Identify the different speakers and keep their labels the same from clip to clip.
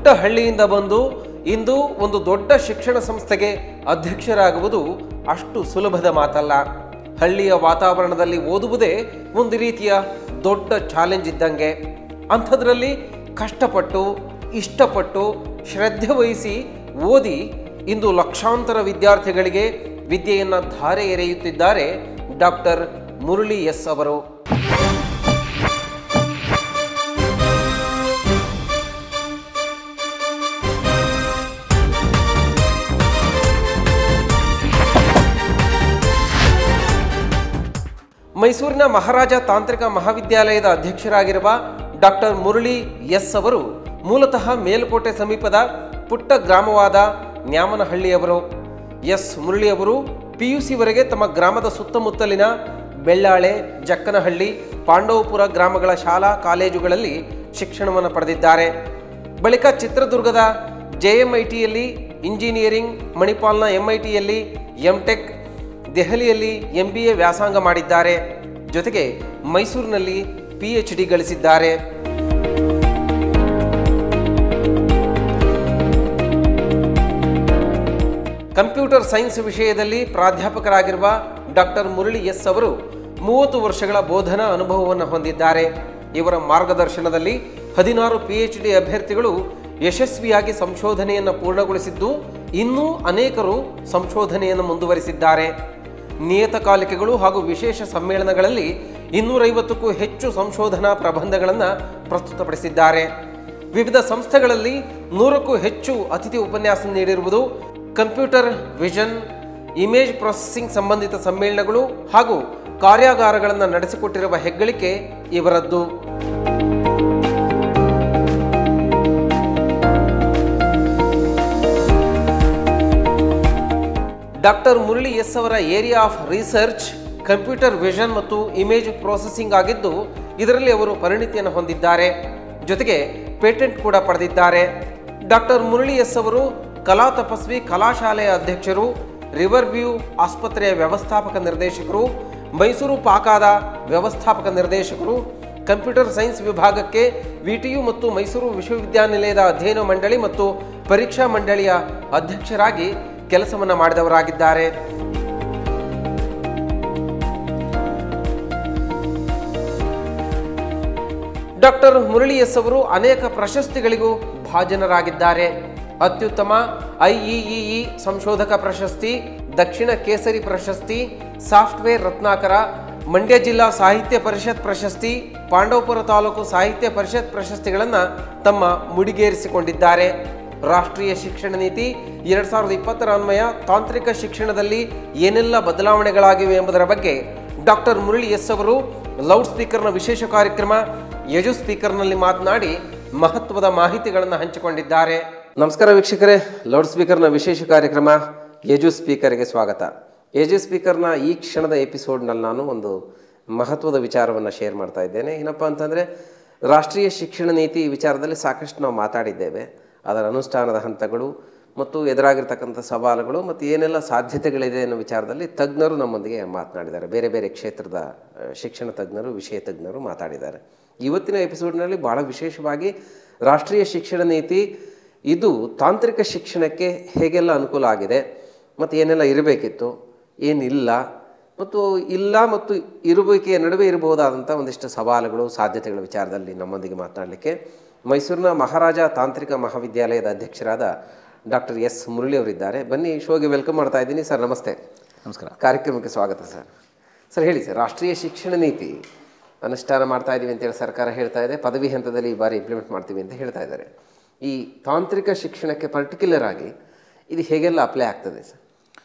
Speaker 1: ಪುಟ್ಟ ಹಳ್ಳಿಯಿಂದ ಬಂದು ಇಂದು ಒಂದು ದೊಡ್ಡ ಶಿಕ್ಷಣ ಸಂಸ್ಥೆಗೆ ಅಧ್ಯಕ್ಷರಾಗುವುದು ಅಷ್ಟು ಸುಲಭದ ಮಾತಲ್ಲ ಹಳ್ಳಿಯ ವಾತಾವರಣದಲ್ಲಿ ಓದುವುದೇ ಒಂದು ರೀತಿಯ ದೊಡ್ಡ ಚಾಲೆಂಜ್ ಇದ್ದಂಗೆ ಅಂಥದ್ರಲ್ಲಿ ಕಷ್ಟಪಟ್ಟು ಇಷ್ಟಪಟ್ಟು ಶ್ರದ್ಧೆ ವಹಿಸಿ ಓದಿ ಇಂದು ಲಕ್ಷಾಂತರ ವಿದ್ಯಾರ್ಥಿಗಳಿಗೆ ವಿದ್ಯೆಯನ್ನು ಧಾರೆ ಎರೆಯುತ್ತಿದ್ದಾರೆ ಡಾಕ್ಟರ್ ಮುರಳಿ ಎಸ್ ಅವರು ಮೈಸೂರಿನ ಮಹಾರಾಜ ತಾಂತ್ರಿಕ ಮಹಾವಿದ್ಯಾಲಯದ ಅಧ್ಯಕ್ಷರಾಗಿರುವ ಡಾಕ್ಟರ್ ಮುರಳಿ ಎಸ್ ಅವರು ಮೂಲತಃ ಮೇಲುಕೋಟೆ ಸಮೀಪದ ಪುಟ್ಟ ಗ್ರಾಮವಾದ ನ್ಯಾಮನಹಳ್ಳಿಯವರು ಎಸ್ ಮುರಳಿ ಅವರು ಪಿಯುಸಿವರೆಗೆ ತಮ್ಮ ಗ್ರಾಮದ ಸುತ್ತಮುತ್ತಲಿನ ಬೆಳ್ಳಾಳೆ ಜಕ್ಕನಹಳ್ಳಿ ಪಾಂಡವಪುರ ಗ್ರಾಮಗಳ ಶಾಲಾ ಕಾಲೇಜುಗಳಲ್ಲಿ ಶಿಕ್ಷಣವನ್ನು ಪಡೆದಿದ್ದಾರೆ ಬಳಿಕ ಚಿತ್ರದುರ್ಗದ ಜೆಎಂಐಟಿಯಲ್ಲಿ ಇಂಜಿನಿಯರಿಂಗ್ ಮಣಿಪಾಲ್ನ ಎಂಐಟಿಯಲ್ಲಿ ಎಂಟೆಕ್ ದೆಹಲಿಯಲ್ಲಿ ಎಂ ಬಿ ಎ ವ್ಯಾಸಂಗ ಮಾಡಿದ್ದಾರೆ ಜೊತೆಗೆ ಮೈಸೂರಿನಲ್ಲಿ ಪಿ ಎಚ್ ಡಿ ಗಳಿಸಿದ್ದಾರೆ ಕಂಪ್ಯೂಟರ್ ಸೈನ್ಸ್ ವಿಷಯದಲ್ಲಿ ಪ್ರಾಧ್ಯಾಪಕರಾಗಿರುವ ಡಾಕ್ಟರ್ ಮುರಳಿ ಎಸ್ ಅವರು ಮೂವತ್ತು ವರ್ಷಗಳ ಬೋಧನಾ ಅನುಭವವನ್ನು ಹೊಂದಿದ್ದಾರೆ ಇವರ ಮಾರ್ಗದರ್ಶನದಲ್ಲಿ ಹದಿನಾರು ಪಿ ಎಚ್ ಡಿ ಅಭ್ಯರ್ಥಿಗಳು ಯಶಸ್ವಿಯಾಗಿ ಸಂಶೋಧನೆಯನ್ನು ಪೂರ್ಣಗೊಳಿಸಿದ್ದು ಇನ್ನೂ ಅನೇಕರು ಸಂಶೋಧನೆಯನ್ನು ಮುಂದುವರಿಸಿದ್ದಾರೆ ನಿಯತಕಾಲಿಕೆಗಳು ಹಾಗೂ ವಿಶೇಷ ಸಮ್ಮೇಳನಗಳಲ್ಲಿ ಇನ್ನೂರೈವತ್ತಕ್ಕೂ ಹೆಚ್ಚು ಸಂಶೋಧನಾ ಪ್ರಬಂಧಗಳನ್ನು ಪ್ರಸ್ತುತಪಡಿಸಿದ್ದಾರೆ ವಿವಿಧ ಸಂಸ್ಥೆಗಳಲ್ಲಿ ನೂರಕ್ಕೂ ಹೆಚ್ಚು ಅತಿಥಿ ಉಪನ್ಯಾಸ ನೀಡಿರುವುದು ಕಂಪ್ಯೂಟರ್ ವಿಷನ್ ಇಮೇಜ್ ಪ್ರೊಸೆಸಿಂಗ್ ಸಂಬಂಧಿತ ಸಮ್ಮೇಳನಗಳು ಹಾಗೂ ಕಾರ್ಯಾಗಾರಗಳನ್ನು ನಡೆಸಿಕೊಟ್ಟಿರುವ ಹೆಗ್ಗಳಿಕೆ ಇವರದ್ದು ಡಾಕ್ಟರ್ ಮುರಳಿ ಎಸ್ ಅವರ area of research computer vision ಮತ್ತು ಇಮೇಜ್ ಪ್ರೊಸೆಸಿಂಗ್ ಆಗಿದ್ದು ಇದರಲ್ಲಿ ಅವರು ಪರಿಣಿತಿಯನ್ನು ಹೊಂದಿದ್ದಾರೆ ಜೊತೆಗೆ ಪೇಟೆಂಟ್ ಕೂಡ ಪಡೆದಿದ್ದಾರೆ ಡಾಕ್ಟರ್ ಮುರಳಿ ಎಸ್ ಅವರು ಕಲಾ ತಪಸ್ವಿ ಕಲಾಶಾಲೆಯ ಅಧ್ಯಕ್ಷರು ರಿವರ್ ವ್ಯೂ ಆಸ್ಪತ್ರೆಯ ವ್ಯವಸ್ಥಾಪಕ ನಿರ್ದೇಶಕರು ಮೈಸೂರು ಪಾಕಾದ ವ್ಯವಸ್ಥಾಪಕ ನಿರ್ದೇಶಕರು ಕಂಪ್ಯೂಟರ್ ಸೈನ್ಸ್ ವಿಭಾಗಕ್ಕೆ ವಿಟಿಯು ಮತ್ತು ಮೈಸೂರು ವಿಶ್ವವಿದ್ಯಾನಿಲಯದ ಅಧ್ಯಯನ ಮಂಡಳಿ ಮತ್ತು ಪರೀಕ್ಷಾ ಮಂಡಳಿಯ ಅಧ್ಯಕ್ಷರಾಗಿ ಕೆಲಸವನ್ನು ಮಾಡಿದವರಾಗಿದ್ದಾರೆ ಡಾಕ್ಟರ್ ಮುರಳಿ ಎಸ್ ಅವರು ಅನೇಕ ಪ್ರಶಸ್ತಿಗಳಿಗೂ ಭಾಜನರಾಗಿದ್ದಾರೆ ಅತ್ಯುತ್ತಮ ಐಇಇಇ ಸಂಶೋಧಕ ಪ್ರಶಸ್ತಿ ದಕ್ಷಿಣ ಕೇಸರಿ ಪ್ರಶಸ್ತಿ ಸಾಫ್ಟ್ವೇರ್ ರತ್ನಾಕರ ಮಂಡ್ಯ ಜಿಲ್ಲಾ ಸಾಹಿತ್ಯ ಪರಿಷತ್ ಪ್ರಶಸ್ತಿ ಪಾಂಡವಪುರ ತಾಲೂಕು ಸಾಹಿತ್ಯ ಪರಿಷತ್ ಪ್ರಶಸ್ತಿಗಳನ್ನು ತಮ್ಮ ಮುಡಿಗೇರಿಸಿಕೊಂಡಿದ್ದಾರೆ ರಾಷ್ಟ್ರೀಯ ಶಿಕ್ಷಣ ನೀತಿ ಎರಡ್ ಸಾವಿರದ ಇಪ್ಪತ್ತರ ಅನ್ವಯ ತಾಂತ್ರಿಕ ಶಿಕ್ಷಣದಲ್ಲಿ ಏನೆಲ್ಲ ಬದಲಾವಣೆಗಳಾಗಿವೆ ಎಂಬುದರ ಬಗ್ಗೆ ಡಾಕ್ಟರ್ ಮುರಳಿ ಎಸ್ ಅವರು ಲೌಡ್ ಸ್ಪೀಕರ್ನ ವಿಶೇಷ ಕಾರ್ಯಕ್ರಮ ಯಜು ಸ್ಪೀಕರ್ನಲ್ಲಿ ಮಾತನಾಡಿ ಮಹತ್ವದ ಮಾಹಿತಿಗಳನ್ನು ಹಂಚಿಕೊಂಡಿದ್ದಾರೆ ನಮಸ್ಕಾರ ವೀಕ್ಷಕರೇ ಲೌಡ್ ಸ್ಪೀಕರ್ನ ವಿಶೇಷ ಕಾರ್ಯಕ್ರಮ ಯಜು ಸ್ಪೀಕರ್ಗೆ ಸ್ವಾಗತ ಯಜು ಸ್ಪೀಕರ್ನ ಈ ಕ್ಷಣದ ಎಪಿಸೋಡ್ನಲ್ಲಿ ನಾನು ಒಂದು ಮಹತ್ವದ ವಿಚಾರವನ್ನು ಶೇರ್ ಮಾಡ್ತಾ ಇದ್ದೇನೆ ಏನಪ್ಪ ಅಂತಂದರೆ ರಾಷ್ಟ್ರೀಯ ಶಿಕ್ಷಣ ನೀತಿ ವಿಚಾರದಲ್ಲಿ ಸಾಕಷ್ಟು ನಾವು ಮಾತಾಡಿದ್ದೇವೆ ಅದರ ಅನುಷ್ಠಾನದ ಹಂತಗಳು ಮತ್ತು ಎದುರಾಗಿರ್ತಕ್ಕಂಥ ಸವಾಲುಗಳು ಮತ್ತು ಏನೆಲ್ಲ ಸಾಧ್ಯತೆಗಳಿದೆ ಅನ್ನೋ ವಿಚಾರದಲ್ಲಿ ತಜ್ಞರು ನಮ್ಮೊಂದಿಗೆ ಮಾತನಾಡಿದ್ದಾರೆ ಬೇರೆ ಬೇರೆ ಕ್ಷೇತ್ರದ ಆ, ಶಿಕ್ಷಣ ತಜ್ಞರು ವಿಷಯ ತಜ್ಞರು ಮಾತಾಡಿದ್ದಾರೆ ಇವತ್ತಿನ ಎಪಿಸೋಡ್ನಲ್ಲಿ ಭಾಳ ವಿಶೇಷವಾಗಿ ರಾಷ್ಟ್ರೀಯ ಶಿಕ್ಷಣ ನೀತಿ ಇದು ತಾಂತ್ರಿಕ ಶಿಕ್ಷಣಕ್ಕೆ ಹೇಗೆಲ್ಲ ಅನುಕೂಲ ಆಗಿದೆ ಮತ್ತು ಏನೆಲ್ಲ ಇರಬೇಕಿತ್ತು ಏನಿಲ್ಲ ಮತ್ತು ಇಲ್ಲ ಮತ್ತು ಇರುವಿಕೆಯ ನಡುವೆ ಇರಬಹುದಾದಂಥ ಒಂದಿಷ್ಟು ಸವಾಲುಗಳು ಸಾಧ್ಯತೆಗಳ ವಿಚಾರದಲ್ಲಿ ನಮ್ಮೊಂದಿಗೆ ಮಾತನಾಡಲಿಕ್ಕೆ ಮೈಸೂರಿನ ಮಹಾರಾಜ ತಾಂತ್ರಿಕ ಮಹಾವಿದ್ಯಾಲಯದ ಅಧ್ಯಕ್ಷರಾದ ಡಾಕ್ಟರ್ ಎಸ್ ಮುರಳಿ ಅವರಿದ್ದಾರೆ ಬನ್ನಿ ಶೋಗೆ ವೆಲ್ಕಮ್ ಮಾಡ್ತಾ ಇದ್ದೀನಿ ಸರ್ ನಮಸ್ತೆ
Speaker 2: ನಮಸ್ಕಾರ
Speaker 1: ಕಾರ್ಯಕ್ರಮಕ್ಕೆ ಸ್ವಾಗತ ಸರ್ ಸರ್ ಹೇಳಿ ಸರ್ ರಾಷ್ಟ್ರೀಯ ಶಿಕ್ಷಣ ನೀತಿ ಅನುಷ್ಠಾನ ಮಾಡ್ತಾ ಇದ್ದೀವಿ ಅಂತೇಳಿ ಸರ್ಕಾರ ಹೇಳ್ತಾ ಇದೆ ಪದವಿ ಹಂತದಲ್ಲಿ ಈ ಬಾರಿ ಇಂಪ್ಲಿಮೆಂಟ್ ಮಾಡ್ತೀವಿ ಅಂತ ಹೇಳ್ತಾ ಇದ್ದಾರೆ ಈ ತಾಂತ್ರಿಕ ಶಿಕ್ಷಣಕ್ಕೆ ಪರ್ಟಿಕ್ಯುಲರ್ ಆಗಿ ಇದು ಹೇಗೆಲ್ಲ ಅಪ್ಲೈ ಆಗ್ತದೆ ಸರ್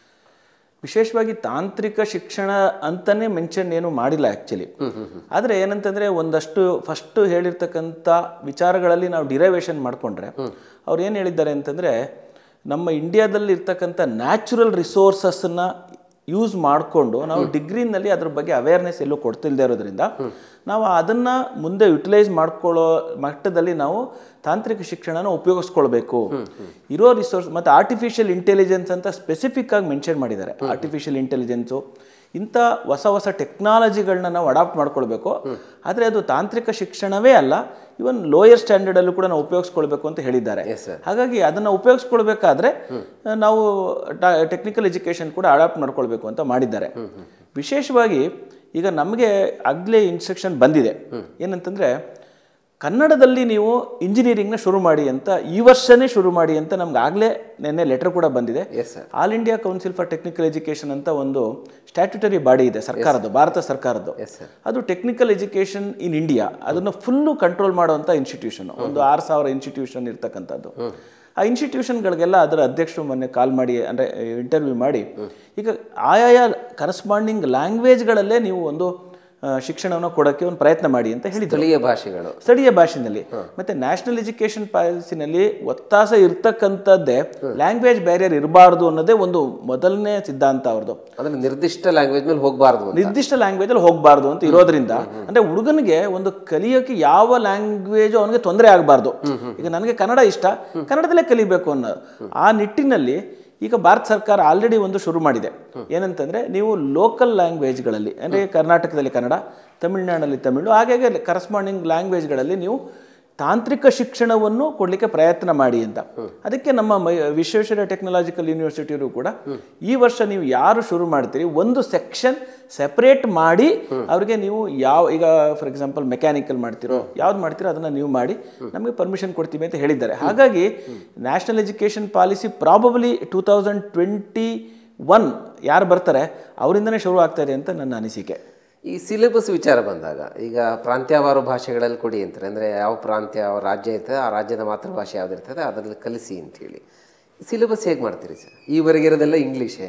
Speaker 2: ವಿಶೇಷವಾಗಿ ತಾಂತ್ರಿಕ ಶಿಕ್ಷಣ ಅಂತಾನೆ ಮೆನ್ಷನ್ ಏನು ಮಾಡಿಲ್ಲ ಆ್ಯಕ್ಚುಲಿ ಆದರೆ ಏನಂತಂದರೆ ಒಂದಷ್ಟು ಫಸ್ಟ್ ಹೇಳಿರ್ತಕ್ಕಂಥ ವಿಚಾರಗಳಲ್ಲಿ ನಾವು ಡಿರೈವೇಷನ್ ಮಾಡಿಕೊಂಡ್ರೆ ಅವ್ರು ಏನು ಹೇಳಿದ್ದಾರೆ ಅಂತಂದರೆ ನಮ್ಮ ಇಂಡಿಯಾದಲ್ಲಿ ಇರ್ತಕ್ಕಂಥ ನ್ಯಾಚುರಲ್ ರಿಸೋರ್ಸಸ್ನ ಯೂಸ್ ಮಾಡಿಕೊಂಡು ನಾವು ಡಿಗ್ರಿನಲ್ಲಿ ಅದ್ರ ಬಗ್ಗೆ ಅವೇರ್ನೆಸ್ ಎಲ್ಲೂ ಕೊಡ್ತಿಲ್ದೇ ಇರೋದ್ರಿಂದ ನಾವು ಅದನ್ನು ಮುಂದೆ ಯುಟಿಲೈಸ್ ಮಾಡ್ಕೊಳ್ಳೋ ಮಟ್ಟದಲ್ಲಿ ನಾವು ತಾಂತ್ರಿಕ ಶಿಕ್ಷಣನ ಉಪಯೋಗಿಸ್ಕೊಳ್ಬೇಕು ಇರೋ ರಿಸೋರ್ಸ್ ಮತ್ತು ಆರ್ಟಿಫಿಷಿಯಲ್ ಇಂಟೆಲಿಜೆನ್ಸ್ ಅಂತ ಸ್ಪೆಸಿಫಿಕ್ ಆಗಿ ಮೆನ್ಷನ್ ಮಾಡಿದ್ದಾರೆ ಆರ್ಟಿಫಿಷಿಯಲ್ ಇಂಟೆಲಿಜೆನ್ಸು ಇಂಥ ಹೊಸ ಹೊಸ ಟೆಕ್ನಾಲಜಿಗಳನ್ನ ನಾವು ಅಡಾಪ್ಟ್ ಮಾಡ್ಕೊಳ್ಬೇಕು ಆದರೆ ಅದು ತಾಂತ್ರಿಕ ಶಿಕ್ಷಣವೇ ಅಲ್ಲ ಇವನ್ ಲೋಯರ್ ಸ್ಟ್ಯಾಂಡರ್ಡಲ್ಲೂ ಕೂಡ ನಾವು ಉಪಯೋಗಿಸ್ಕೊಳ್ಬೇಕು ಅಂತ ಹೇಳಿದ್ದಾರೆ
Speaker 1: Yes, sir.
Speaker 2: ಹಾಗಾಗಿ ಅದನ್ನು ಉಪಯೋಗಿಸ್ಕೊಳ್ಬೇಕಾದ್ರೆ ನಾವು ಟೆಕ್ನಿಕಲ್ ಎಜುಕೇಷನ್ ಕೂಡ ಅಡಾಪ್ಟ್ ಮಾಡ್ಕೊಳ್ಬೇಕು ಅಂತ ಮಾಡಿದ್ದಾರೆ ವಿಶೇಷವಾಗಿ ಈಗ ನಮಗೆ ಆಗಲೇ ಇನ್ಸ್ಟ್ರಕ್ಷನ್ ಬಂದಿದೆ ಏನಂತಂದರೆ ಕನ್ನಡದಲ್ಲಿ ನೀವು ಇಂಜಿನಿಯರಿಂಗ್ನ ಶುರು ಮಾಡಿ ಅಂತ ಈ ವರ್ಷನೇ ಶುರು ಮಾಡಿ ಅಂತ ನಮ್ಗೆ ಆಗಲೇ ನಿನ್ನೆ ಲೆಟರ್ ಕೂಡ ಬಂದಿದೆ
Speaker 1: yes sir
Speaker 2: all India council for technical education ಅಂತ ಒಂದು ಸ್ಟ್ಯಾಟ್ಯುಟರಿ ಬಾಡಿ ಇದೆ ಸರ್ಕಾರದ್ದು ಭಾರತ ಸರ್ಕಾರದ್ದು
Speaker 1: ಎಸ್ ಸರ್
Speaker 2: ಅದು ಟೆಕ್ನಿಕಲ್ ಎಜುಕೇಷನ್ ಇನ್ ಇಂಡಿಯಾ ಅದನ್ನು ಫುಲ್ಲು ಕಂಟ್ರೋಲ್ ಮಾಡುವಂಥ ಇನ್ಸ್ಟಿಟ್ಯೂಷನ್ ಒಂದು ಆರು ಸಾವಿರ ಇನ್ಸ್ಟಿಟ್ಯೂಷನ್ ಇರ್ತಕ್ಕಂಥದ್ದು ಆ ಇನ್ಸ್ಟಿಟ್ಯೂಷನ್ಗಳಿಗೆಲ್ಲ ಅದರ ಅಧ್ಯಕ್ಷರು ಮೊನ್ನೆ ಕಾಲ್ ಮಾಡಿ ಅಂದರೆ ಇಂಟರ್ವ್ಯೂ ಮಾಡಿ ಈಗ ಆಯಾಯ ಕರಸ್ಪಾಂಡಿಂಗ್ ಲ್ಯಾಂಗ್ವೇಜ್ಗಳಲ್ಲೇ ನೀವು ಒಂದು ಆ, ಶಿಕ್ಷಣವನ್ನು ಕೊಡೋಕ್ಕೆ ಒಂದು ಪ್ರಯತ್ನ ಮಾಡಿ ಅಂತ ಹೇಳಿದರು
Speaker 1: ಸ್ಥಳೀಯ ಭಾಷೆಗಳು
Speaker 2: ಸ್ಥಳೀಯ ಭಾಷೆನಲ್ಲಿ ಮತ್ತೆ ನ್ಯಾಷನಲ್ ಎಜುಕೇಶನ್ ಪಾಲಿಸಿನಲ್ಲಿ ಒತ್ತಾಸ ಇರ್ತಕ್ಕಂಥದ್ದೇ ಲ್ಯಾಂಗ್ವೇಜ್ ಬ್ಯಾರಿಯರ್ ಇರಬಾರ್ದು ಅನ್ನೋದೇ ಒಂದು ಮೊದಲನೇ ಸಿದ್ಧಾಂತ ಅವ್ರದ್ದು
Speaker 1: ಅಂದ್ರೆ ನಿರ್ದಿಷ್ಟ ಲ್ಯಾಂಗ್ವೇಜ್ ಮೇಲೆ ಹೋಗಬಾರ್ದು ಅಂತ
Speaker 2: ನಿರ್ದಿಷ್ಟ ಲ್ಯಾಂಗ್ವೇಜ್ ಅಲ್ಲಿ ಹೋಗಬಾರ್ದು ಅಂತ ಇರೋದ್ರಿಂದ ಅಂದ್ರೆ ಹುಡುಗನಿಗೆ ಒಂದು ಕಲಿಯೋಕೆ ಯಾವ ಲ್ಯಾಂಗ್ವೇಜ್ ಅವನಿಗೆ ತೊಂದರೆ ಆಗಬಾರ್ದು ಈಗ ನನಗೆ ಕನ್ನಡ ಇಷ್ಟ ಕನ್ನಡದಲ್ಲೇ ಕಲಿಬೇಕು ಅನ್ನೋ ಆ ನಿಟ್ಟಿನಲ್ಲಿ ಈಗ ಭಾರತ ಸರ್ಕಾರ ಆಲ್ರೆಡಿ ಒಂದು ಶುರು ಮಾಡಿದೆ ಏನಂತಂದ್ರೆ ನೀವು ಲೋಕಲ್ ಲ್ಯಾಂಗ್ವೇಜ್ಗಳಲ್ಲಿ ಅಂದರೆ ಕರ್ನಾಟಕದಲ್ಲಿ ಕನ್ನಡ ತಮಿಳ್ನಾಡಲ್ಲಿ ತಮಿಳು ಹಾಗಾಗಿ ಕರಸ್ಪಾಂಡಿಂಗ್ ಲ್ಯಾಂಗ್ವೇಜ್ಗಳಲ್ಲಿ ನೀವು ತಾಂತ್ರಿಕ ಶಿಕ್ಷಣವನ್ನು ಕೊಡಲಿಕ್ಕೆ ಪ್ರಯತ್ನ ಮಾಡಿ ಅಂತ ಅದಕ್ಕೆ ನಮ್ಮ ಮೈ ವಿಶ್ವೇಶ್ವರ ಟೆಕ್ನಾಲಜಿಕಲ್ ಯೂನಿವರ್ಸಿಟಿಯವರು ಕೂಡ ಈ ವರ್ಷ ನೀವು ಯಾರು ಶುರು ಮಾಡ್ತೀರಿ ಒಂದು ಸೆಕ್ಷನ್ ಸೆಪರೇಟ್ ಮಾಡಿ ಅವ್ರಿಗೆ ನೀವು ಯಾವ ಈಗ ಫಾರ್ ಎಕ್ಸಾಂಪಲ್ ಮೆಕ್ಯಾನಿಕಲ್ ಮಾಡ್ತಿರೋ ಯಾವ್ದು ಮಾಡ್ತಿರೋ ಅದನ್ನು ನೀವು ಮಾಡಿ ನಮಗೆ ಪರ್ಮಿಷನ್ ಕೊಡ್ತೀವಿ ಅಂತ ಹೇಳಿದ್ದಾರೆ ಹಾಗಾಗಿ national education policy probably two thousand twenty one ಯಾರು ಬರ್ತಾರೆ ಅವರಿಂದನೇ ಶುರು ಆಗ್ತಾ ಇದೆ ಅಂತ ನನ್ನ ಅನಿಸಿಕೆ
Speaker 1: ಈ ಸಿಲೆಬಸ್ ವಿಚಾರ ಬಂದಾಗ ಈಗ ಪ್ರಾಂತ್ಯವಾರು ಭಾಷೆಗಳಲ್ಲಿ ಕೊಡಿ ಅಂತಾರೆ ಅಂದರೆ ಯಾವ ಪ್ರಾಂತ್ಯ ಯಾವ ರಾಜ್ಯ ಇರ್ತದೆ ಆ ರಾಜ್ಯದ ಮಾತೃಭಾಷೆ ಯಾವ್ದು ಇರ್ತದೆ ಅದರಲ್ಲಿ ಕಲಿಸಿ ಅಂತೇಳಿ ಸಿಲೆಬಸ್ ಹೇಗೆ ಮಾಡ್ತೀರಿ ಸರ್ ಈವರೆಗೆ ಇರೋದೆಲ್ಲ ಇಂಗ್ಲೀಷೇ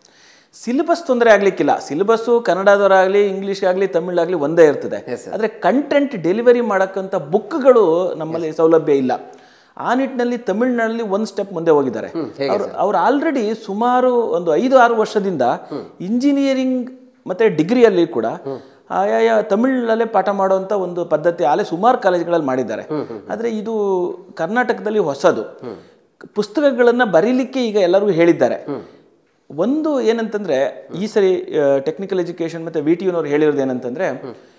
Speaker 2: ಸಿಲೆಬಸ್ ತೊಂದರೆ ಆಗ್ಲಿಕ್ಕಿಲ್ಲ ಸಿಲೆಬಸ್ಸು ಕನ್ನಡದವರಾಗಲಿ ಇಂಗ್ಲೀಷ್ ಆಗಲಿ ತಮಿಳಾಗಲಿ ಒಂದೇ ಇರ್ತದೆ
Speaker 1: Yes, sir.
Speaker 2: ಆದರೆ ಕಂಟೆಂಟ್ ಡೆಲಿವರಿ ಮಾಡಕ್ಕಂಥ ಬುಕ್ಗಳು ನಮ್ಮಲ್ಲಿ ಸೌಲಭ್ಯ ಇಲ್ಲ ಆ ನಿಟ್ಟಿನಲ್ಲಿ ತಮಿಳ್ನಾಡಲ್ಲಿ ಒಂದು ಸ್ಟೆಪ್ ಮುಂದೆ ಹೋಗಿದ್ದಾರೆ ಅವ್ರು ಅವ್ರು ಆಲ್ರೆಡಿ ಸುಮಾರು ಒಂದು ಐದು ಆರು ವರ್ಷದಿಂದ ಇಂಜಿನಿಯರಿಂಗ್ ಮತ್ತೆ ಡಿಗ್ರಿಯಲ್ಲಿ ಕೂಡ ಆಯಾಯ ತಮಿಳಲ್ಲೇ ಪಾಠ ಮಾಡುವಂಥ ಒಂದು ಪದ್ಧತಿ ಆಲೆ ಸುಮಾರು ಕಾಲೇಜುಗಳಲ್ಲಿ ಮಾಡಿದ್ದಾರೆ ಆದರೆ ಇದು ಕರ್ನಾಟಕದಲ್ಲಿ ಹೊಸದು ಪುಸ್ತಕಗಳನ್ನು ಬರೀಲಿಕ್ಕೆ ಈಗ ಎಲ್ಲರಿಗೂ ಹೇಳಿದ್ದಾರೆ ಒಂದು ಏನಂತಂದ್ರೆ ಈ ಸರಿ ಟೆಕ್ನಿಕಲ್ ಎಜುಕೇಶನ್ ಮತ್ತೆ ವಿ ಟಿ ಯುನವ್ರು ಹೇಳಿರೋದು ಏನಂತಂದ್ರೆ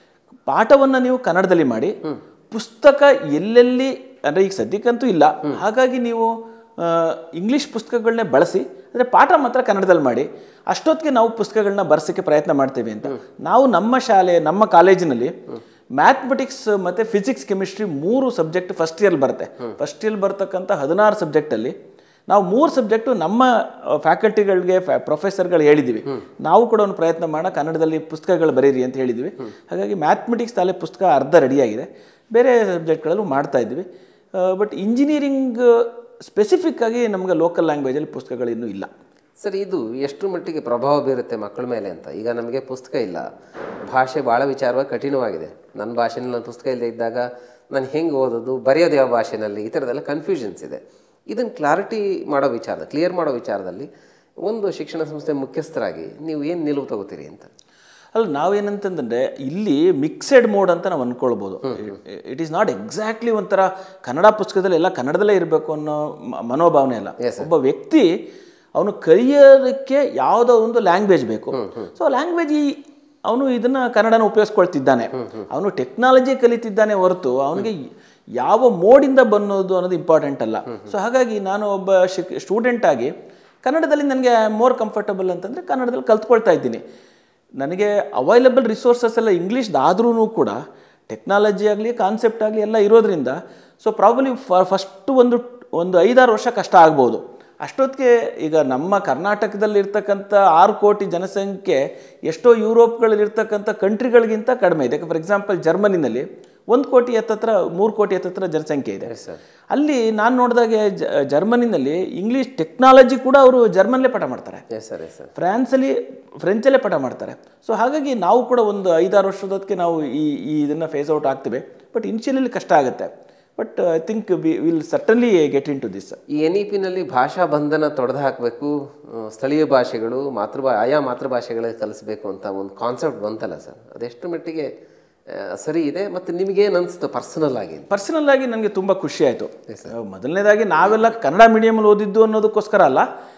Speaker 2: ಪಾಠವನ್ನ ನೀವು ಕನ್ನಡದಲ್ಲಿ ಮಾಡಿ ಪುಸ್ತಕ ಎಲ್ಲೆಲ್ಲಿ ಅಂದ್ರೆ ಈಗ ಸದ್ಯಕ್ಕಂತೂ ಇಲ್ಲ ಹಾಗಾಗಿ ನೀವು ಆ, ಇಂಗ್ಲಿಷ್ ಪುಸ್ತಕಗಳನ್ನೇ ಬಳಸಿ ಅಂದರೆ ಪಾಠ ಮಾತ್ರ ಕನ್ನಡದಲ್ಲಿ ಮಾಡಿ ಅಷ್ಟೊತ್ತಿಗೆ ನಾವು ಪುಸ್ತಕಗಳನ್ನ ಬರ್ಸೋಕ್ಕೆ ಪ್ರಯತ್ನ ಮಾಡ್ತೇವೆ ಅಂತ ನಾವು ನಮ್ಮ ಶಾಲೆ ನಮ್ಮ ಕಾಲೇಜಿನಲ್ಲಿ ಮ್ಯಾಥಮೆಟಿಕ್ಸ್ ಮತ್ತು ಫಿಸಿಕ್ಸ್ ಕೆಮಿಸ್ಟ್ರಿ ಮೂರು ಸಬ್ಜೆಕ್ಟ್ ಫಸ್ಟ್ ಇಯರ್ ಬರುತ್ತೆ ಫಸ್ಟ್ ಇಯರ್ ಬರ್ತಕ್ಕಂಥ ಹದಿನಾರು ಸಬ್ಜೆಕ್ಟಲ್ಲಿ ನಾವು ಮೂರು ಸಬ್ಜೆಕ್ಟು ನಮ್ಮ ಫ್ಯಾಕಲ್ಟಿಗಳಿಗೆ ಪ್ರೊಫೆಸರ್ಗಳು ಹೇಳಿದ್ದೀವಿ ನಾವು ಕೂಡ ಒಂದು ಪ್ರಯತ್ನ ಮಾಡೋಣ ಕನ್ನಡದಲ್ಲಿ ಪುಸ್ತಕಗಳು ಬರೀರಿ ಅಂತ ಹೇಳಿದ್ವಿ ಹಾಗಾಗಿ ಮ್ಯಾಥಮೆಟಿಕ್ಸ್ ತಾಲೆ ಪುಸ್ತಕ ಅರ್ಧ ರೆಡಿಯಾಗಿದೆ ಬೇರೆ ಸಬ್ಜೆಕ್ಟ್ಗಳಲ್ಲೂ ಮಾಡ್ತಾ ಇದ್ವಿ ಬಟ್ ಇಂಜಿನಿಯರಿಂಗ್ ಸ್ಪೆಸಿಫಿಕ್ ಆಗಿ ನಮಗೆ ಲೋಕಲ್ ಲ್ಯಾಂಗ್ವೇಜಲ್ಲಿ ಪುಸ್ತಕಗಳು ಇನ್ನೂ ಇಲ್ಲ
Speaker 1: ಸರ್ ಇದು ಎಷ್ಟು ಮಟ್ಟಿಗೆ ಪ್ರಭಾವ ಬೀರುತ್ತೆ ಮಕ್ಕಳ ಮೇಲೆ ಅಂತ ಈಗ ನಮಗೆ ಪುಸ್ತಕ ಇಲ್ಲ ಭಾಷೆ ಭಾಳ ವಿಚಾರವಾಗಿ ಕಠಿಣವಾಗಿದೆ ನನ್ನ ಭಾಷೆನಲ್ಲಿ ನನ್ನ ಪುಸ್ತಕ ಇಲ್ಲದೆ ಇದ್ದಾಗ ನಾನು ಹೆಂಗೆ ಓದೋದು ಬರೆಯೋದು ಯಾವ ಭಾಷೆನಲ್ಲಿ ಈ ಥರದ್ದೆಲ್ಲ ಕನ್ಫ್ಯೂಷನ್ಸ್ ಇದೆ ಇದನ್ನು ಕ್ಲಾರಿಟಿ ಮಾಡೋ ವಿಚಾರದ ಕ್ಲಿಯರ್ ಮಾಡೋ ವಿಚಾರದಲ್ಲಿ ಒಂದು ಶಿಕ್ಷಣ ಸಂಸ್ಥೆ ಮುಖ್ಯಸ್ಥರಾಗಿ ನೀವು ಏನು ನಿಲುವು ತಗೋತೀರಿ ಅಂತ
Speaker 2: ಅಲ್ಲ ನಾವೇನಂತಂದ್ರೆ ಇಲ್ಲಿ ಮಿಕ್ಸೆಡ್ ಮೋಡ್ ಅಂತ ನಾವು ಅನ್ಕೊಳ್ಬೋದು ಇಟ್ ಈಸ್ ನಾಟ್ ಎಕ್ಸಾಕ್ಟ್ಲಿ ಒಂಥರ ಕನ್ನಡ ಪುಸ್ತಕದಲ್ಲಿ ಎಲ್ಲ ಕನ್ನಡದಲ್ಲೇ ಇರಬೇಕು ಅನ್ನೋ ಮ- ಮನೋಭಾವನೆ ಅಲ್ಲ ಒಬ್ಬ ವ್ಯಕ್ತಿ ಅವನು ಕಲಿಯೋದಕ್ಕೆ ಯಾವುದೋ ಒಂದು ಲ್ಯಾಂಗ್ವೇಜ್ ಬೇಕು ಸೊ ಲ್ಯಾಂಗ್ವೇಜ್ ಈ ಅವನು ಇದನ್ನ ಕನ್ನಡನ ಉಪಯೋಗಿಸ್ಕೊಳ್ತಿದ್ದಾನೆ ಅವನು ಟೆಕ್ನಾಲಜಿ ಕಲಿತಿದ್ದಾನೆ ಹೊರತು ಅವನಿಗೆ ಯಾವ ಮೋಡಿಂದ ಬನ್ನೋದು ಅನ್ನೋದು ಇಂಪಾರ್ಟೆಂಟ್ ಅಲ್ಲ ಸೊ ಹಾಗಾಗಿ ನಾನು ಒಬ್ಬ ಶಿಕ್ ಸ್ಟೂಡೆಂಟ್ ಆಗಿ ಕನ್ನಡದಲ್ಲಿ ನನಗೆ ಮೋರ್ ಕಂಫರ್ಟಬಲ್ ಅಂತಂದರೆ ಕನ್ನಡದಲ್ಲಿ ಕಲ್ತ್ಕೊಳ್ತಾ ಇದ್ದೀನಿ ನನಗೆ ಅವೈಲಬಲ್ ರಿಸೋರ್ಸಸ್ ಎಲ್ಲ ಇಂಗ್ಲೀಷ್ದಾದ್ರೂ ಕೂಡ ಟೆಕ್ನಾಲಜಿ ಆಗಲಿ ಕಾನ್ಸೆಪ್ಟ್ ಆಗಲಿ ಎಲ್ಲ ಇರೋದ್ರಿಂದ ಸೊ ಪ್ರಾಬಲಿ ಫಸ್ಟ್ ಒಂದು ಒಂದು ಐದಾರು ವರ್ಷ ಕಷ್ಟ ಆಗ್ಬೋದು ಅಷ್ಟೊತ್ತಿಗೆ ಈಗ ನಮ್ಮ ಕರ್ನಾಟಕದಲ್ಲಿ ಇರ್ತಕ್ಕಂಥ ಆರು ಕೋಟಿ ಜನಸಂಖ್ಯೆ ಎಷ್ಟೋ ಯುರೋಪ್ಗಳಲ್ಲಿರ್ತಕ್ಕಂಥ ಕಂಟ್ರಿಗಳಿಗಿಂತ ಕಡಿಮೆ ಇದೆ ಫಾರ್ ಎಕ್ಸಾಂಪಲ್ ಜರ್ಮನಿನಲ್ಲಿ ಒಂದು ಕೋಟಿ ಹತ್ತತ್ರ ಮೂರು ಕೋಟಿ ಹತ್ತತ್ರ ಜನಸಂಖ್ಯೆ ಇದೆ
Speaker 1: ಸರ್
Speaker 2: ಅಲ್ಲಿ ನಾನು ನೋಡಿದಾಗೆ ಜ- ಜರ್ಮನಿನಲ್ಲಿ ಇಂಗ್ಲೀಷ್ ಟೆಕ್ನಾಲಜಿ ಕೂಡ ಅವರು ಜರ್ಮನ್ಲೇ ಪಾಠ ಮಾಡ್ತಾರೆ
Speaker 1: ಎಸ್ ಸರ್ ಎಸ್ ಸರ್
Speaker 2: ಫ್ರಾನ್ಸಲ್ಲಿ ಫ್ರೆಂಚಲ್ಲೇ ಪಾಠ ಮಾಡ್ತಾರೆ ಸೊ ಹಾಗಾಗಿ ನಾವು ಕೂಡ ಒಂದು ಐದಾರು ವರ್ಷದಕ್ಕೆ ನಾವು ಈ ಈ ಇದನ್ನು ಫೇಸ್ ಔಟ್ ಆಗ್ತೇವೆ ಬಟ್ ಇನಿಷಿಯಲಿ ಕಷ್ಟ ಆಗುತ್ತೆ but I think we will certainly get into this
Speaker 1: ಈ ಎನ್ ಇ ಪಿನಲ್ಲಿ ಭಾಷಾ ಬಂಧನ ತೊಡೆದು ಹಾಕಬೇಕು ಸ್ಥಳೀಯ ಭಾಷೆಗಳು ಮಾತೃಭಾ ಆಯಾ ಮಾತೃಭಾಷೆಗಳಿಗೆ ಕಲಿಸ್ಬೇಕು ಅಂತ ಒಂದು ಕಾನ್ಸೆಪ್ಟ್ ಬಂತಲ್ಲ ಸರ್ ಅದೆಷ್ಟು ಮಟ್ಟಿಗೆ ಆ, ಸರಿ ಇದೆ ಮತ್ತು ನಿಮಗೇನು ಅನಿಸ್ತು ಪರ್ಸನಲ್ ಆಗಿ
Speaker 2: ಪರ್ಸನಲ್ ಆಗಿ ನನಗೆ ತುಂಬ ಖುಷಿ ಆಯಿತು ಮೊದಲನೇದಾಗಿ ನಾವೆಲ್ಲ ಕನ್ನಡ ಮೀಡಿಯಮಲ್ಲಿ ಓದಿದ್ದು ಅನ್ನೋದಕ್ಕೋಸ್ಕರ ಅಲ್ಲ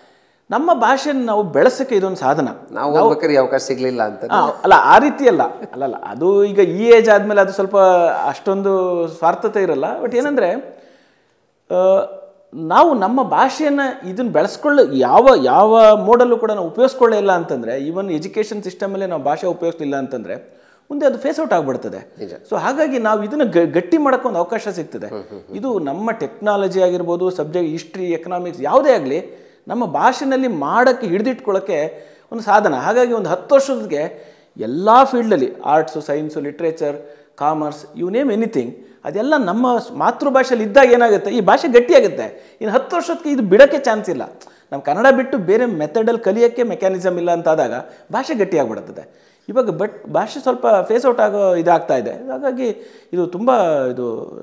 Speaker 2: ನಮ್ಮ ಭಾಷೆನ ನಾವು ಬೆಳೆಸೋಕ್ಕೆ ಇದೊಂದು ಸಾಧನ
Speaker 1: ನಾವು ಓದ್ಬೇಕಾದ್ರೆ ಈ ಅವಕಾಶ ಸಿಗ್ಲಿಲ್ಲ ಅಂತ
Speaker 2: ಆ, ಅಲ್ಲ ಆ ರೀತಿ ಅಲ್ಲ ಅಲ್ಲಲ್ಲ ಅದು ಈಗ ಈ ಏಜ್ ಆದಮೇಲೆ ಅದು ಸ್ವಲ್ಪ ಅಷ್ಟೊಂದು ಸ್ವಾರ್ಥತೆ ಇರಲ್ಲ ಬಟ್ ಏನಂದರೆ ನಾವು ನಮ್ಮ ಭಾಷೆಯನ್ನು ಇದನ್ನು ಬೆಳೆಸ್ಕೊಳ್ಳ ಯಾವ ಯಾವ ಮೋಡಲ್ಲೂ ಕೂಡ ನಾವು ಉಪಯೋಗಿಸ್ಕೊಳ್ಳೇ ಇಲ್ಲ ಅಂತಂದರೆ ಈವನ್ ಎಜುಕೇಷನ್ ಸಿಸ್ಟಮಲ್ಲೇ ನಾವು ಭಾಷೆ ಉಪಯೋಗಿಸ್ಲಿಲ್ಲ ಅಂತಂದರೆ ಮುಂದೆ ಅದು ಫೇಸ್ ಔಟ್ ಆಗಿಬಿಡ್ತದೆ
Speaker 1: ನಿಜ.
Speaker 2: ಸೊ ಹಾಗಾಗಿ ನಾವು ಇದನ್ನು ಗಟ್ಟಿ ಮಾಡೋಕ್ಕೆ ಒಂದು ಅವಕಾಶ ಸಿಗ್ತದೆ ಇದು ನಮ್ಮ ಟೆಕ್ನಾಲಜಿ ಆಗಿರ್ಬೋದು ಸಬ್ಜೆಕ್ಟ್ ಹಿಸ್ಟ್ರಿ ಎಕನಾಮಿಕ್ಸ್ ಯಾವುದೇ ಆಗಲಿ ನಮ್ಮ ಭಾಷೆನಲ್ಲಿ ಮಾಡೋಕ್ಕೆ ಹಿಡಿದಿಟ್ಕೊಳ್ಳೋಕ್ಕೆ ಒಂದು ಸಾಧನ ಹಾಗಾಗಿ ಒಂದು ಹತ್ತು ವರ್ಷದಗೆ ಎಲ್ಲ ಫೀಲ್ಡಲ್ಲಿ arts science literature commerce you name anything ಅದೆಲ್ಲ ನಮ್ಮ ಸ್- ಮಾತೃಭಾಷೆಯಲ್ಲಿ ಇದ್ದಾಗ ಏನಾಗುತ್ತೆ ಈ ಭಾಷೆ ಗಟ್ಟಿಯಾಗುತ್ತೆ ಇನ್ನು ಹತ್ತು ವರ್ಷಕ್ಕೆ ಇದು ಬಿಡೋಕ್ಕೆ ಚಾನ್ಸ್ ಇಲ್ಲ ನಮ್ಮ ಕನ್ನಡ ಬಿಟ್ಟು ಬೇರೆ ಮೆಥಡಲ್ಲಿ ಕಲಿಯೋಕ್ಕೆ ಮೆಕ್ಯಾನಿಸಮ್ ಇಲ್ಲ ಅಂತಾದಾಗ ಭಾಷೆ ಗಟ್ಟಿಯಾಗ್ಬಿಡುತ್ತದೆ ಇವಾಗ ಬಟ್ ಭಾಷೆ ಸ್ವಲ್ಪ ಫೇಸ್ ಔಟ್ ಆಗೋ ಇದಾಗ್ತಾ ಇದೆ ಹಾಗಾಗಿ ಇದು ತುಂಬ ಇದು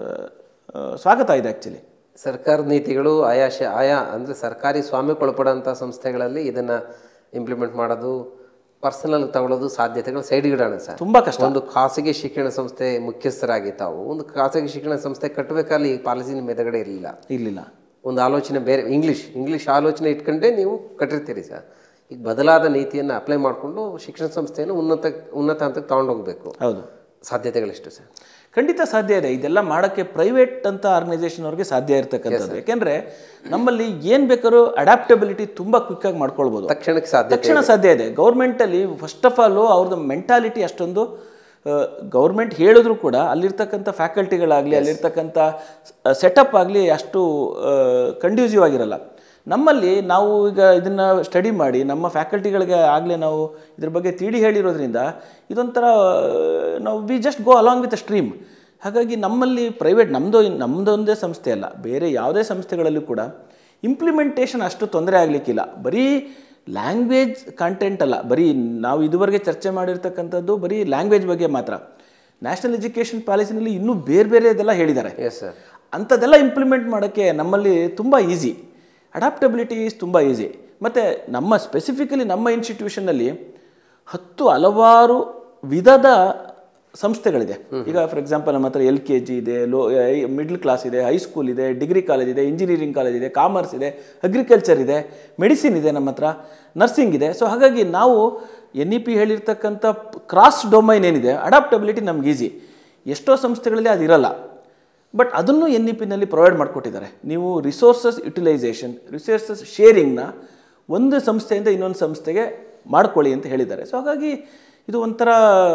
Speaker 2: ಆ, ಸ್ವಾಗತ ಇದೆ ಆ್ಯಕ್ಚುಲಿ
Speaker 1: ಸರ್ಕಾರದ ನೀತಿಗಳು ಆಯಾ ಶ ಆಯಾ ಅಂದರೆ ಸರ್ಕಾರಿ ಸ್ವಾಮ್ಯಕ್ಕೊಳಪಡೋಂಥ ಸಂಸ್ಥೆಗಳಲ್ಲಿ ಇದನ್ನು ಇಂಪ್ಲಿಮೆಂಟ್ ಮಾಡೋದು ಪರ್ಸನಲ್ ತಗೊಳ್ಳೋದು ಸಾಧ್ಯತೆಗಳು ಸೈಡ್ಗಿಡೋಣ ಸರ್
Speaker 2: ತುಂಬ ಕಷ್ಟ
Speaker 1: ಒಂದು ಖಾಸಗಿ ಶಿಕ್ಷಣ ಸಂಸ್ಥೆ ಮುಖ್ಯಸ್ಥರಾಗಿ ತಾವು ಒಂದು ಖಾಸಗಿ ಶಿಕ್ಷಣ ಸಂಸ್ಥೆ ಕಟ್ಟಬೇಕಾದ್ರೆ ಈ ಪಾಲಿಸಿ ನಿಮ್ಮ ಎದುರುಗಡೆ ಇರಲಿಲ್ಲ
Speaker 2: ಇರಲಿಲ್ಲ
Speaker 1: ಒಂದು ಆಲೋಚನೆ ಬೇರೆ ಇಂಗ್ಲೀಷ್ ಇಂಗ್ಲೀಷ್ ಆಲೋಚನೆ ಇಟ್ಕೊಂಡೇ ನೀವು ಕಟ್ಟಿರ್ತೀರಿ ಸರ್ ಈಗ ಬದಲಾದ ನೀತಿಯನ್ನು ಅಪ್ಲೈ ಮಾಡಿಕೊಂಡು ಶಿಕ್ಷಣ ಸಂಸ್ಥೆಯನ್ನು ಉನ್ನತ ಉನ್ನತ ಹಂತಕ್ಕೆ ತಗೊಂಡೋಗ್ಬೇಕು
Speaker 2: ಹೌದು
Speaker 1: ಸಾಧ್ಯತೆಗಳೆಷ್ಟು ಸರ್
Speaker 2: ಖಂಡಿತ ಸಾಧ್ಯ ಇದೆ ಇದೆಲ್ಲ ಮಾಡೋಕ್ಕೆ ಪ್ರೈವೇಟ್ ಅಂತ ಆರ್ಗನೈಸೇಷನ್ ಅವ್ರಿಗೆ ಸಾಧ್ಯ ಇರ್ತಕ್ಕಂಥದ್ದು ಯಾಕೆಂದರೆ ನಮ್ಮಲ್ಲಿ ಏನು ಬೇಕಾದ್ರೂ ಅಡಾಪ್ಟಬಿಲಿಟಿ ತುಂಬ ಕ್ವಿಕ್ಕಾಗಿ ಮಾಡ್ಕೊಳ್ಬೋದು
Speaker 1: ತಕ್ಷಣಕ್ಕೆ ಸಾಧ್ಯ
Speaker 2: ತಕ್ಷಣ ಸಾಧ್ಯ ಇದೆ ಗೌರ್ಮೆಂಟಲ್ಲಿ ಫಸ್ಟ್ ಆಫ್ ಆಲು ಅವ್ರದ್ದು ಮೆಂಟಾಲಿಟಿ ಅಷ್ಟೊಂದು ಗೌರ್ಮೆಂಟ್ ಹೇಳಿದ್ರು ಕೂಡ ಅಲ್ಲಿರ್ತಕ್ಕಂಥ ಫ್ಯಾಕಲ್ಟಿಗಳಾಗಲಿ ಅಲ್ಲಿರ್ತಕ್ಕಂಥ ಸೆಟಪ್ ಆಗಲಿ ಅಷ್ಟು ಕಂಡ್ಯೂಸಿವ್ ಆಗಿರಲ್ಲ ನಮ್ಮಲ್ಲಿ ನಾವು ಈಗ ಇದನ್ನು ಸ್ಟಡಿ ಮಾಡಿ ನಮ್ಮ ಫ್ಯಾಕಲ್ಟಿಗಳಿಗೆ ಆಗಲೇ ನಾವು ಇದ್ರ ಬಗ್ಗೆ ತಿಳಿ ಹೇಳಿರೋದ್ರಿಂದ ಇದೊಂಥರ ಆ, ನಾವು we just go along with a stream ಹಾಗಾಗಿ ನಮ್ಮಲ್ಲಿ ಪ್ರೈವೇಟ್ ನಮ್ಮದು ನಮ್ಮದೊಂದೇ ಸಂಸ್ಥೆ ಅಲ್ಲ ಬೇರೆ ಯಾವುದೇ ಸಂಸ್ಥೆಗಳಲ್ಲೂ ಕೂಡ ಇಂಪ್ಲಿಮೆಂಟೇಷನ್ ಅಷ್ಟು ತೊಂದರೆ ಆಗಲಿಕ್ಕಿಲ್ಲ ಬರೀ ಲ್ಯಾಂಗ್ವೇಜ್ ಕಂಟೆಂಟ್ ಅಲ್ಲ ಬರೀ ನಾವು ಇದುವರೆಗೆ ಚರ್ಚೆ ಮಾಡಿರ್ತಕ್ಕಂಥದ್ದು ಬರೀ ಲ್ಯಾಂಗ್ವೇಜ್ ಬಗ್ಗೆ ಮಾತ್ರ ನ್ಯಾಷನಲ್ ಎಜುಕೇಷನ್ ಪಾಲಿಸಿನಲ್ಲಿ ಇನ್ನೂ ಬೇರೆ ಬೇರೆ ಇದೆಲ್ಲ ಹೇಳಿದ್ದಾರೆ
Speaker 1: ಎಸ್ ಸರ್
Speaker 2: ಅಂಥದ್ದೆಲ್ಲ ಇಂಪ್ಲಿಮೆಂಟ್ ಮಾಡೋಕ್ಕೆ ನಮ್ಮಲ್ಲಿ ತುಂಬ ಈಸಿ ಅಡಾಪ್ಟಬಿಲಿಟಿ ಈಸ್ ತುಂಬ ಈಸಿ ಮತ್ತು ನಮ್ಮ ಸ್ಪೆಸಿಫಿಕಲಿ ನಮ್ಮ ಇನ್ಸ್ಟಿಟ್ಯೂಷನ್ನಲ್ಲಿ ಹತ್ತು ಹಲವಾರು ವಿಧದ ಸಂಸ್ಥೆಗಳಿದೆ ಈಗ ಫಾರ್ ಎಕ್ಸಾಂಪಲ್ ನಮ್ಮ ಹತ್ರ ಎಲ್ ಕೆ ಜಿ ಇದೆ ಲೋ ಮಿಡ್ಲ್ ಕ್ಲಾಸ್ ಇದೆ ಹೈಸ್ಕೂಲ್ ಇದೆ ಡಿಗ್ರಿ ಕಾಲೇಜ್ ಇದೆ ಇಂಜಿನಿಯರಿಂಗ್ ಕಾಲೇಜ್ ಇದೆ ಕಾಮರ್ಸ್ ಇದೆ ಅಗ್ರಿಕಲ್ಚರ್ ಇದೆ ಮೆಡಿಸಿನ್ ಇದೆ ನಮ್ಮ ಹತ್ರ ನರ್ಸಿಂಗ್ ಇದೆ ಸೊ ಹಾಗಾಗಿ ನಾವು ಎನ್ ಇ ಪಿ ಹೇಳಿರ್ತಕ್ಕಂಥ ಕ್ರಾಸ್ ಡೊಮೈನ್ ಏನಿದೆ ಅಡಾಪ್ಟಬಿಲಿಟಿ ನಮ್ಗೆ ಈಸಿ ಎಷ್ಟೋ ಸಂಸ್ಥೆಗಳಲ್ಲಿ ಅದಿರಲ್ಲ ಬಟ್ ಅದನ್ನು ಎನ್ ಇ ಪಿನಲ್ಲಿ ಪ್ರೊವೈಡ್ ಮಾಡಿಕೊಟ್ಟಿದ್ದಾರೆ ನೀವು ರಿಸೋರ್ಸಸ್ ಯುಟಿಲೈಸೇಷನ್ ರಿಸೋರ್ಸಸ್ ಶೇರಿಂಗ್ನ ಒಂದು ಸಂಸ್ಥೆಯಿಂದ ಇನ್ನೊಂದು ಸಂಸ್ಥೆಗೆ ಮಾಡ್ಕೊಳ್ಳಿ ಅಂತ ಹೇಳಿದ್ದಾರೆ ಸೊ ಹಾಗಾಗಿ ಇದು ಒಂಥರ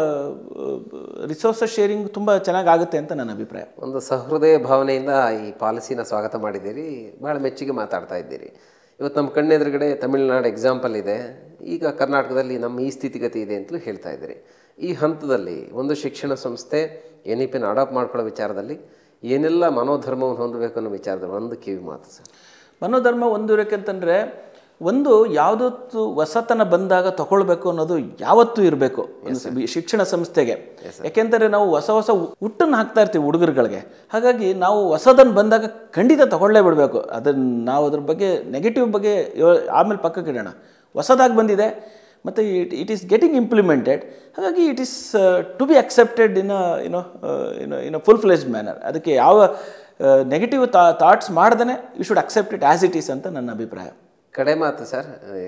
Speaker 2: ರಿಸೋರ್ಸಸ್ ಶೇರಿಂಗ್ ತುಂಬ ಚೆನ್ನಾಗಾಗುತ್ತೆ ಅಂತ ನನ್ನ ಅಭಿಪ್ರಾಯ
Speaker 1: ಒಂದು ಸಹೃದಯ ಭಾವನೆಯಿಂದ ಈ ಪಾಲಿಸಿನ ಸ್ವಾಗತ ಮಾಡಿದ್ದೀರಿ ಭಾಳ ಮೆಚ್ಚುಗೆ ಮಾತಾಡ್ತಾ ಇದ್ದೀರಿ ಇವತ್ತು ನಮ್ಮ ಕಣ್ಣೆದುರುಗಡೆ ತಮಿಳುನಾಡು ಎಕ್ಸಾಂಪಲ್ ಇದೆ ಈಗ ಕರ್ನಾಟಕದಲ್ಲಿ ನಮ್ಮ ಈ ಸ್ಥಿತಿಗತಿ ಇದೆ ಅಂತಲೂ ಹೇಳ್ತಾ ಇದ್ದೀರಿ ಈ ಹಂತದಲ್ಲಿ ಒಂದು ಶಿಕ್ಷಣ ಸಂಸ್ಥೆ ಎನ್ ಇ ಪಿನ ಅಡಾಪ್ಟ್ ಮಾಡ್ಕೊಳ್ಳೋ ವಿಚಾರದಲ್ಲಿ ಏನೆಲ್ಲ ಮನೋಧರ್ಮವನ್ನು ಹೊಂದಬೇಕು ಅನ್ನೋ ವಿಚಾರದಲ್ಲಿ ಒಂದು ಕಿವಿ ಮಾತು ಸರ್
Speaker 2: ಮನೋಧರ್ಮ ಒಂದು ಯಾಕೆಂತಂದರೆ ಒಂದು ಯಾವುದತ್ತು ಹೊಸತನ ಬಂದಾಗ ತಗೊಳ್ಬೇಕು ಅನ್ನೋದು ಯಾವತ್ತೂ ಇರಬೇಕು ಶಿಕ್ಷಣ ಸಂಸ್ಥೆಗೆ ಯಾಕೆಂದರೆ ನಾವು ಹೊಸ ಹೊಸ ಹುಟ್ಟನ್ನು ಹಾಕ್ತಾ ಇರ್ತೀವಿ ಹುಡುಗರುಗಳಿಗೆ ಹಾಗಾಗಿ ನಾವು ಹೊಸದನ್ನು ಬಂದಾಗ ಖಂಡಿತ ತಗೊಳ್ಳೇ ಬಿಡಬೇಕು ಅದನ್ನು ನಾವು ಅದ್ರ ಬಗ್ಗೆ ನೆಗೆಟಿವ್ ಬಗ್ಗೆ ಯೋ- ಆಮೇಲೆ ಪಕ್ಕಕ್ಕೆ ಇಡೋಣ ಹೊಸದಾಗಿ ಬಂದಿದೆ ಮತ್ತು it it is getting implemented ಹಾಗಾಗಿ it is to be accepted in you know in in full fledged manner ಅದಕ್ಕೆ ಯಾವ ನೆಗೆಟಿವ್ ಥಾಟ್ಸ್ ಮಾಡ್ದೇ you should accept it as it is ಅಂತ ನನ್ನ ಅಭಿಪ್ರಾಯ
Speaker 1: ಕಡೆ ಮಾತು ಸರ್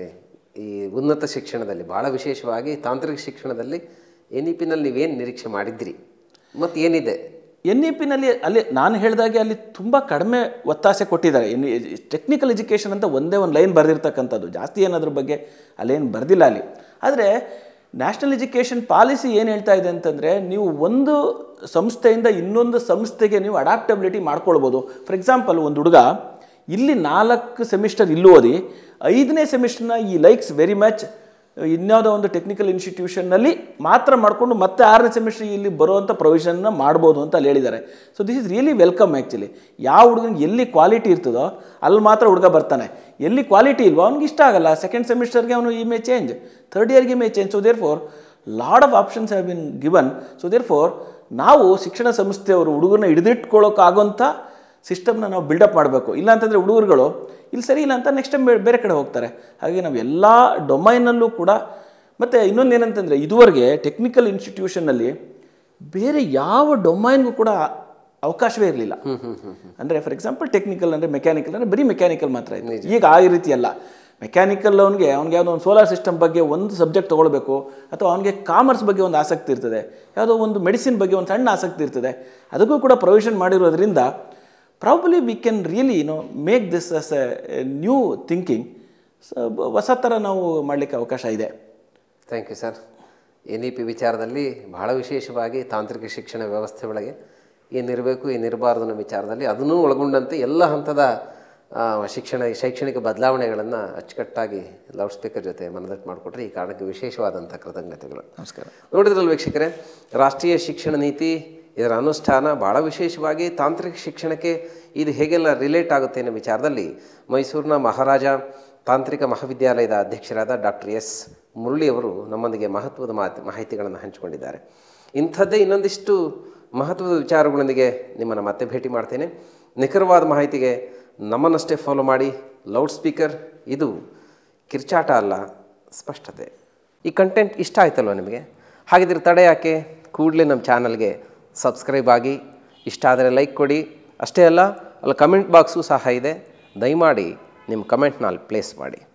Speaker 1: ಈ ಉನ್ನತ ಶಿಕ್ಷಣದಲ್ಲಿ ಭಾಳ ವಿಶೇಷವಾಗಿ ತಾಂತ್ರಿಕ ಶಿಕ್ಷಣದಲ್ಲಿ ಎನ್ ಇ ಪಿನಲ್ಲಿ ನೀವೇನು ನಿರೀಕ್ಷೆ ಮಾಡಿದ್ರಿ ಮತ್ತು ಏನಿದೆ
Speaker 2: ಎನ್ ಇ ಪಿನಲ್ಲಿ ಅಲ್ಲಿ ನಾನು ಹೇಳಿದಾಗೆ ಅಲ್ಲಿ ತುಂಬ ಕಡಿಮೆ ಒತ್ತಾಸೆ ಕೊಟ್ಟಿದ್ದಾರೆ ಎನ್ ಟೆಕ್ನಿಕಲ್ ಎಜುಕೇಷನ್ ಅಂತ ಒಂದೇ ಒಂದು ಲೈನ್ ಬರೆದಿರ್ತಕ್ಕಂಥದ್ದು ಜಾಸ್ತಿ ಏನದ್ರ ಬಗ್ಗೆ ಅಲ್ಲೇನು ಬರೆದಿಲ್ಲ ಅಲ್ಲಿ ಆದರೆ ನ್ಯಾಷನಲ್ ಎಜುಕೇಷನ್ ಪಾಲಿಸಿ ಏನು ಹೇಳ್ತಾ ಇದೆ ಅಂತಂದರೆ ನೀವು ಒಂದು ಸಂಸ್ಥೆಯಿಂದ ಇನ್ನೊಂದು ಸಂಸ್ಥೆಗೆ ನೀವು ಅಡಾಪ್ಟಬಿಲಿಟಿ ಮಾಡ್ಕೊಳ್ಬೋದು ಫಾರ್ ಎಕ್ಸಾಂಪಲ್ ಒಂದು ಹುಡುಗ ಇಲ್ಲಿ ನಾಲ್ಕು ಸೆಮಿಸ್ಟರ್ ಇಲ್ಲಿ ಓದಿ ಐದನೇ ಸೆಮಿಸ್ಟರ್ನ ಈ ಲೈಕ್ಸ್ ವೆರಿ ಮಚ್ ಇನ್ಯಾವುದೋ ಒಂದು ಟೆಕ್ನಿಕಲ್ ಇನ್ಸ್ಟಿಟ್ಯೂಷನ್ನಲ್ಲಿ ಮಾತ್ರ ಮಾಡಿಕೊಂಡು ಮತ್ತೆ ಆರನೇ ಸೆಮಿಸ್ಟರ್ ಇಲ್ಲಿ ಬರುವಂಥ ಪ್ರೊವಿಷನ್ನ ಮಾಡ್ಬೋದು ಅಂತ ಅಲ್ಲಿ ಹೇಳಿದ್ದಾರೆ so this is really welcome actually ಯಾವ ಹುಡುಗನಿಗೆ ಎಲ್ಲಿ ಕ್ವಾಲಿಟಿ ಇರ್ತದೋ ಅಲ್ಲಿ ಮಾತ್ರ ಹುಡುಗ ಬರ್ತಾನೆ ಎಲ್ಲಿ ಕ್ವಾಲಿಟಿ ಇಲ್ವೋ ಅವ್ನಿಗೆ ಇಷ್ಟ ಆಗಲ್ಲ ಸೆಕೆಂಡ್ ಸೆಮಿಸ್ಟರ್ಗೆ ಅವನು ಈ ಮೇ ಚೇಂಜ್ ಥರ್ಡ್ ಇಯರ್ಗೆ may change so therefore lot of options have been given so therefore ನಾವು ಶಿಕ್ಷಣ ಸಂಸ್ಥೆಯವರು ಹುಡುಗರನ್ನ ಹಿಡಿದಿಟ್ಕೊಳ್ಳೋಕ್ಕಾಗೋಂಥ ಸಿಸ್ಟಮ್ನ ನಾವು ಬಿಲ್ಡಪ್ ಮಾಡಬೇಕು ಇಲ್ಲ ಅಂತಂದರೆ ಹುಡುಗರುಗಳು ಇಲ್ಲಿ ಸರಿ ಇಲ್ಲ ಅಂತ ನೆಕ್ಸ್ಟ್ ಟೈಮ್ ಬೇರೆ ಕಡೆ ಹೋಗ್ತಾರೆ ಹಾಗೆ ನಾವು ಎಲ್ಲ ಡೊಮೈನಲ್ಲೂ ಕೂಡ ಮತ್ತು ಇನ್ನೊಂದು ಏನಂತಂದರೆ ಇದುವರೆಗೆ ಟೆಕ್ನಿಕಲ್ ಇನ್ಸ್ಟಿಟ್ಯೂಷನ್ನಲ್ಲಿ ಬೇರೆ ಯಾವ ಡೊಮೈನ್ಗೂ ಕೂಡ ಅವಕಾಶವೇ ಇರಲಿಲ್ಲ ಅಂದರೆ ಫಾರ್ ಎಕ್ಸಾಂಪಲ್ ಟೆಕ್ನಿಕಲ್ ಅಂದರೆ ಮೆಕ್ಯಾನಿಕಲ್ ಅಂದರೆ ಬರೀ ಮೆಕ್ಯಾನಿಕಲ್ ಮಾತ್ರ ಇತ್ತು ಈಗ ಆ ರೀತಿ ಅಲ್ಲ ಮೆಕ್ಯಾನಿಕಲ್ ಅವನಿಗೆ ಅವ್ನಿಗೆ ಯಾವುದೋ ಒಂದು ಸೋಲಾರ್ ಸಿಸ್ಟಮ್ ಬಗ್ಗೆ ಒಂದು ಸಬ್ಜೆಕ್ಟ್ ತೊಗೊಳ್ಬೇಕು ಅಥವಾ ಅವನಿಗೆ ಕಾಮರ್ಸ್ ಬಗ್ಗೆ ಒಂದು ಆಸಕ್ತಿ ಇರ್ತದೆ ಯಾವುದೋ ಒಂದು ಮೆಡಿಸಿನ್ ಬಗ್ಗೆ ಒಂದು ಸಣ್ಣ ಆಸಕ್ತಿ ಇರ್ತದೆ ಅದಕ್ಕೂ ಕೂಡ ಪ್ರೊವಿಷನ್ ಮಾಡಿರೋದ್ರಿಂದ probably we can really no make this as a new thinking ಹೊಸ ಥರ ನಾವು ಮಾಡಲಿಕ್ಕೆ ಅವಕಾಶ ಇದೆ
Speaker 1: thank you sir N E P ವಿಚಾರದಲ್ಲಿ ಬಹಳ ವಿಶೇಷವಾಗಿ ತಾಂತ್ರಿಕ ಶಿಕ್ಷಣ ವ್ಯವಸ್ಥೆ ಒಳಗೆ ಏನಿರಬೇಕು ಏನಿರಬಾರ್ದು ಅನ್ನೋ ವಿಚಾರದಲ್ಲಿ ಅದನ್ನೂ ಒಳಗೊಂಡಂತೆ ಎಲ್ಲ ಹಂತದ ಆ, ಶಿಕ್ಷಣ ಶೈಕ್ಷಣಿಕ ಬದಲಾವಣೆಗಳನ್ನು ಅಚ್ಚುಕಟ್ಟಾಗಿ ಲೌಡ್ ಸ್ಪೀಕರ್ ಜೊತೆ ಮನದಟ್ಟು ಮಾಡಿಕೊಟ್ರೆ ಈ ಕಾರಣಕ್ಕೆ ವಿಶೇಷವಾದಂಥ ಕೃತಜ್ಞತೆಗಳು
Speaker 2: ನಮಸ್ಕಾರ
Speaker 1: ನೋಡಿದ್ರಲ್ಲ ವೀಕ್ಷಕರೇ ರಾಷ್ಟ್ರೀಯ ಶಿಕ್ಷಣ ನೀತಿ ಇದರ ಅನುಷ್ಠಾನ ಭಾಳ ವಿಶೇಷವಾಗಿ ತಾಂತ್ರಿಕ ಶಿಕ್ಷಣಕ್ಕೆ ಇದು ಹೇಗೆಲ್ಲ ರಿಲೇಟ್ ಆಗುತ್ತೆ ಅನ್ನೋ ವಿಚಾರದಲ್ಲಿ ಮೈಸೂರಿನ ಮಹಾರಾಜ ತಾಂತ್ರಿಕ ಮಹಾವಿದ್ಯಾಲಯದ ಅಧ್ಯಕ್ಷರಾದ ಡಾಕ್ಟರ್ ಎಸ್ ಮುರಳಿಯವರು ನಮ್ಮೊಂದಿಗೆ ಮಹತ್ವದ ಮಾತು ಮಾಹಿತಿಗಳನ್ನು ಹಂಚಿಕೊಂಡಿದ್ದಾರೆ ಇಂಥದ್ದೇ ಇನ್ನೊಂದಿಷ್ಟು ಮಹತ್ವದ ವಿಚಾರಗಳೊಂದಿಗೆ ನಿಮ್ಮನ್ನು ಮತ್ತೆ ಭೇಟಿ ಮಾಡ್ತೇನೆ ನಿಖರವಾದ ಮಾಹಿತಿಗೆ ನಮ್ಮನ್ನಷ್ಟೇ ಫಾಲೋ ಮಾಡಿ ಲೌಡ್ ಸ್ಪೀಕರ್ ಇದು ಕಿರ್ಚಾಟ ಅಲ್ಲ ಸ್ಪಷ್ಟತೆ ಈ ಕಂಟೆಂಟ್ ಇಷ್ಟ ಆಯ್ತಲ್ವ ನಿಮಗೆ ಹಾಗಿದ್ರೆ ತಡೆ ಯಾಕೆ ಕೂಡಲೇ ನಮ್ಮ ಚಾನಲ್ಗೆ ಸಬ್ಸ್ಕ್ರೈಬ್ ಆಗಿ ಇಷ್ಟ ಆದರೆ ಲೈಕ್ ಕೊಡಿ ಅಷ್ಟೇ ಅಲ್ಲ ಅಲ್ಲಿ ಕಮೆಂಟ್ ಬಾಕ್ಸು ಸಹ ಇದೆ ದಯಮಾಡಿ ನಿಮ್ಮ ಕಮೆಂಟ್ನ ಅಲ್ಲಿ ಪ್ಲೇಸ್ ಮಾಡಿ